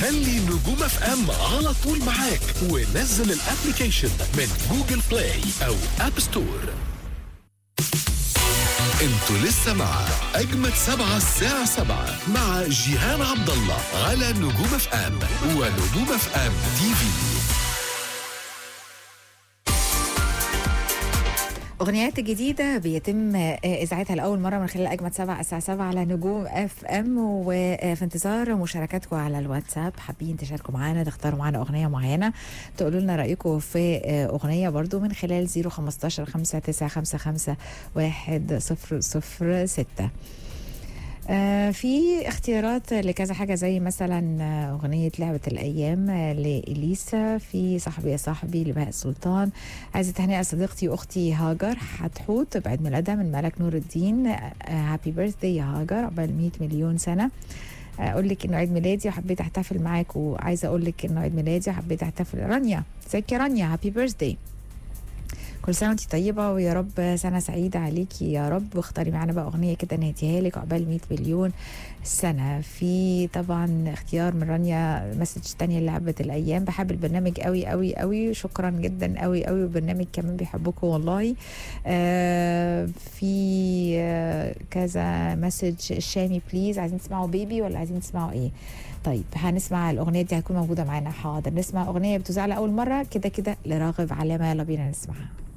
خلي نجوم اف ام على طول معاك ونزل الابلكيشن من جوجل بلاي او اب ستور انتوا لسه مع اجمد سبعة الساعة سبعة مع جيهان عبد الله على نجوم اف ام ونجوم اف ام تي في أغنيات جديدة بيتم إذاعتها لأول مرة من خلال أجمد سبعة الساعة سبعة على نجوم اف ام وفي انتظار مشاركاتكم على الواتساب حابين تشاركوا معانا تختاروا معانا أغنية معينة تقولوا لنا رأيكم في أغنية برضو من خلال 015 5955 1006 آه في اختيارات لكذا حاجة زي مثلا آه، أغنية لعبة الأيام آه، لإليسا في صاحبي يا صاحبي لبهاء السلطان عايزة تهنئة صديقتي وأختي هاجر حتحوت بعيد ميلادها من ملك نور الدين هابي بيرثدي يا هاجر عقبال 100 مليون سنة اقول لك انه عيد ميلادي وحبيت احتفل معاك وعايزه اقول لك انه عيد ميلادي وحبيت احتفل رانيا ازيك يا رانيا هابي بيرثدي كل سنه وانت طيبه ويا رب سنه سعيده عليكي يا رب واختاري معانا بقى اغنيه كده نهديها لك عقبال 100 مليون سنه في طبعا اختيار من رانيا مسج تانية لعبه الايام بحب البرنامج قوي قوي قوي شكرا جدا قوي قوي والبرنامج كمان بيحبكم والله آه في آه كذا مسج الشامي بليز عايزين تسمعوا بيبي ولا عايزين تسمعوا ايه طيب هنسمع الاغنيه دي هتكون موجوده معانا حاضر نسمع اغنيه بتذاع لاول مره كده كده لراغب علامه يلا بينا نسمعها